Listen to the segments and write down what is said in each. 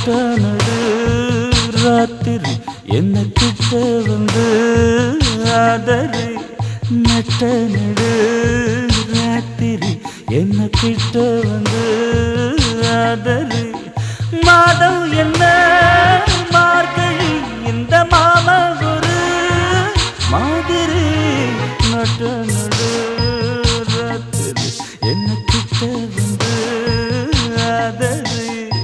நட்ட நடு ராத்திரி என்ன கிட்ட வந்து ஆதரை நட்ட நடு ராத்திரி என்ன கிட்ட வந்து ஆதரை மாதம் என்ன மார்கழி இந்த மாம ஒரு மாதிரி நட்ட நடு ராத்திரி என்ன கிட்ட வந்து ஆதரை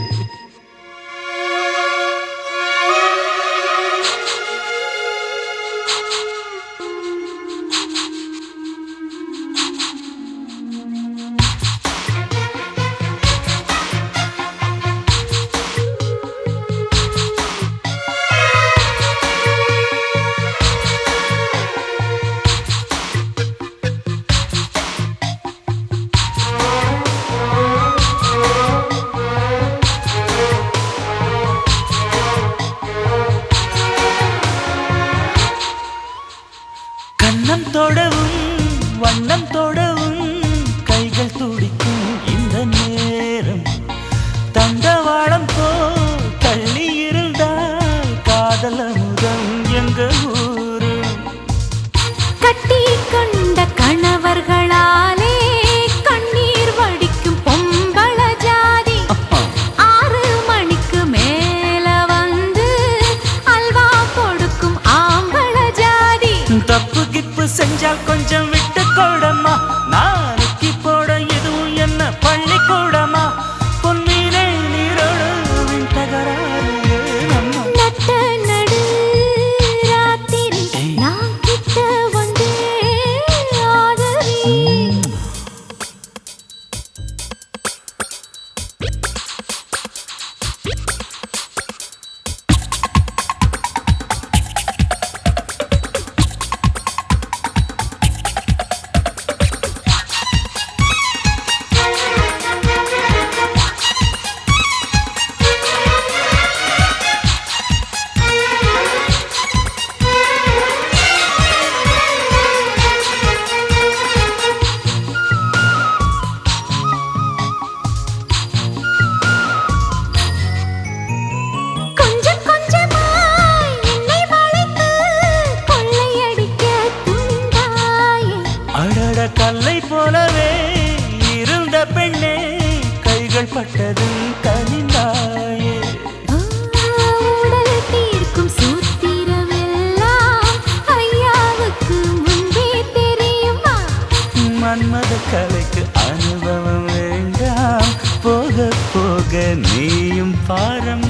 கண்ணம் தொடவும் வண்ணம் தொடவும் கைகள் துடிக்கும் இந்த நேரம் தண்டவாளம் போ தள்ளி இருந்தால் காதல் அமுதம் எங்க ஊரும் கட்டி கொண்ட கணவர்களாலே கண்ணீர் வடிக்கும் பொம்பள ஜாதி ஆறு மணிக்கு மேல வந்து அல்வா கொடுக்கும் ஆம்பள ஜாதி தப்பு கிப்பு செஞ்சால் கொஞ்சம் விட்டு கொடமா நாளைக்கு போட எதுவும் என்ன பள்ளிக்கூடமா பொன்மீனே நீரோடு வின் தகராறு நம்ம நட்ட நடு ராத்திரி நான் கிட்ட வந்து ஆதரி கொஞ்சம் கொஞ்சமாய் என்னை வளைத்து கொள்ளையடிக்க துணிந்தாயே அடட கல்லை போலவே இருந்த பெண்ணே கைகள் பட்டதும் கனிந்தாயே உடல் தீர்க்கும் சூத்திரமெல்லாம் ஐயாவுக்கு முன்பே தெரியுமா மன்மத கலைக்கு அனுபவம் வேண்டாம் போக போக நீயும் பாரம்